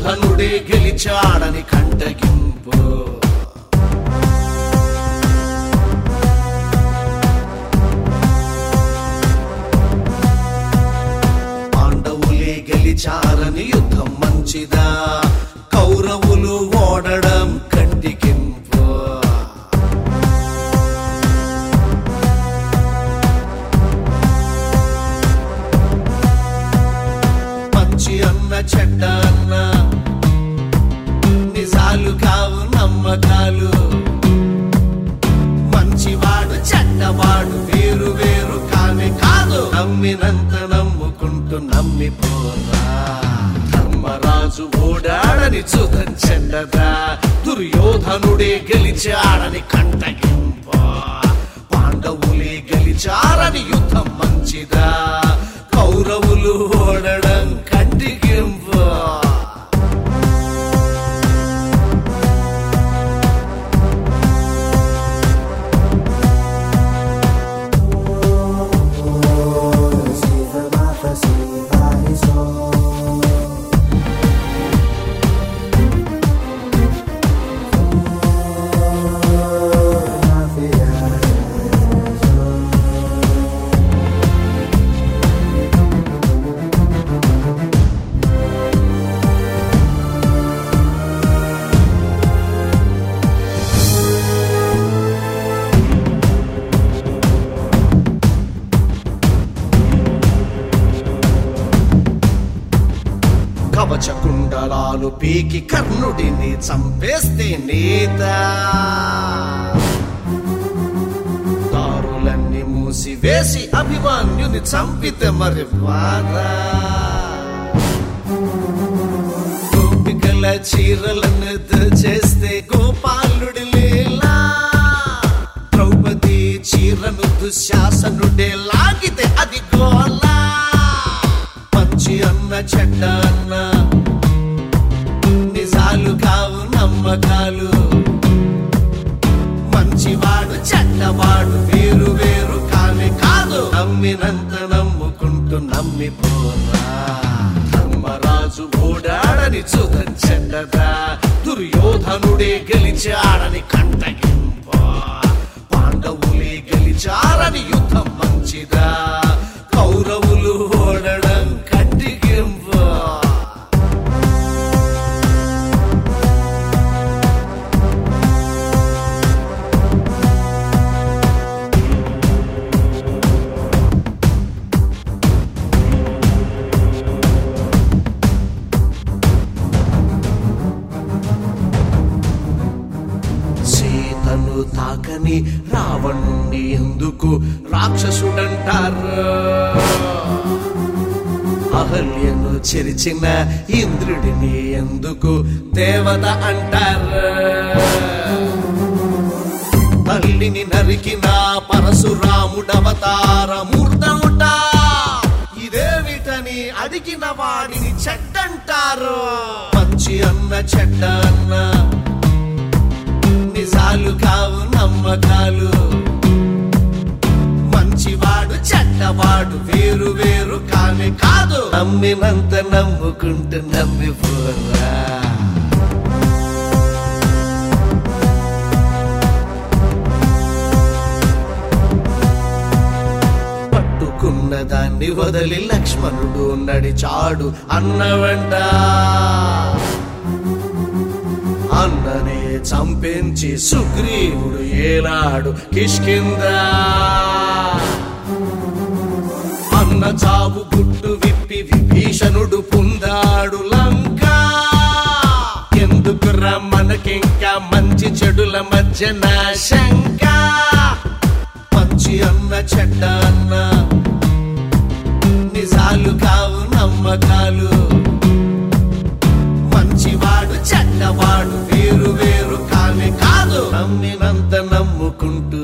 దుర్యోధనుడే గెలిచాడని కంటగింపు పాండవులే గెలిచారని యుద్ధం మంచిదా కౌరవులు ఓడడం కంటికింపు మంచి అన్న చెడ్డ అన్న నిజాలు కావు నమ్మకాలు మంచివాడు చెడ్డవాడు వేరు వేరు కానే కాదు నమ్మినంత నమ్ముకుంటూ నమ్మిపోరా ధర్మరాజు ఓడాడని చూతం చెడ్డదా దుర్యోధనుడే గెలిచాడని కంటగింప పాండవులే గెలిచారని యుద్ధం మంచిదా కౌరవులు ఓడడం కంటికింపు Siva Mata Siva Iso కవచ కుండలాలు పీకి కర్ణుడిని చంపేస్తే నేత దారులన్నీ మూసివేసి అభిమాన్యుని చంపితే మరి బాధ గోపికల చీరలను చేస్తే గోపాలుడి లీలా ద్రౌపది చీరను దుశ్శాసనుడే లాగితే అది గోలా మంచి అన్న చెడ్డ అన్న నిజాలు కావు నమ్మకాలు మంచివాడు చెడ్డవాడు వేరు వేరు కానే కాదు నమ్మినంత నమ్ముకుంటూ నమ్మిపోరా ధర్మరాజు ఓడాడని చూతం చెడ్డదా దుర్యోధనుడే గెలిచాడని కంటగింప పాండవులే గెలిచారని యుద్ధం మంచిదా కౌరవులు ఓడడం కంటికింప సీతను తాకని రావణుణ్ణి ఎందుకు రాక్షసుడంటారు అహల్యను చెరిచిన ఇంద్రుడిని ఎందుకు దేవత అంటారు తల్లిని నరికిన పరశురాముడవతార మూర్తముట ఇదేమిటని అడిగిన వాడిని చెడ్డంటారు మంచి అన్న చెడ్డ అన్న నిజాలు కావు నమ్మకాలు మంచివాడు చెడ్డవాడు వేరు వేరు కానే కాదు నమ్మినంత నమ్ముకుంటూ నమ్మిపోరా పట్టుకున్న దాన్ని వదిలి లక్ష్మణుడు నడిచాడు అన్నవంట అన్ననే చంపించి సుగ్రీవుడు ఏలాడు కిష్కింద అన్న చావు గుట్టు విప్పి విభీషణుడు పొందాడు లంక ఎందుకురా మనకింకా మంచి చెడుల మధ్యన శంక మంచి అన్న చెడ్డ అన్న నిజాలు కావు నమ్మకాలు మంచివాడు చెడ్డవాడు వేరు వేరు కానే కాదు నమ్మినంత నమ్ముకుంటూ